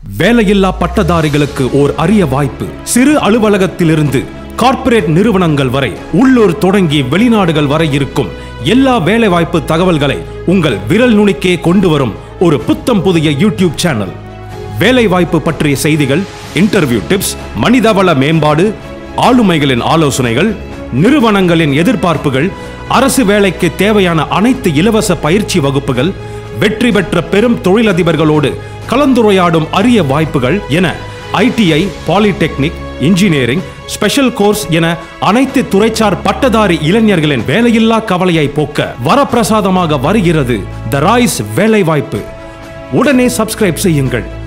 வேலையில்லா பட்டதாரிகளுக்கு ஓர் அரிய வாய்ப்பு சிறு அலுவலகத்திலிருந்து கார்ப்பரேட் நிறுவனங்கள் வரை உள்ளூர் தொடங்கி வெளிநாடுகள் வரை இருக்கும் எல்லா வேலைவாய்ப்பு தகவல்களை உங்கள் விரல் நுனிக்கே கொண்டு வரும் ஒரு புத்தம் புதிய யூடியூப் சேனல் வேலைவாய்ப்பு பற்றிய செய்திகள் இன்டர்வியூ டிப்ஸ் மனிதவள மேம்பாடு ஆளுமைகளின் ஆலோசனைகள் நிறுவனங்களின் எதிர்பார்ப்புகள் அரசு வேலைக்கு தேவையான அனைத்து இலவச பயிற்சி வகுப்புகள் வெற்றி பெற்ற பெரும் தொழிலதிபர்களோடு கலந்துரையாடும் அரிய வாய்ப்புகள் என ITI polytechnic engineering special course என அனைத்து துறைசார் பட்டதாரி இளைஞர்களின் வேலையில்லா கவலையை போக்க வரப்பிரசாதமாக வருகிறது த ராய்ஸ் வேலைவாய்ப்பு உடனே சப்ஸ்கிரைப் செய்யுங்கள்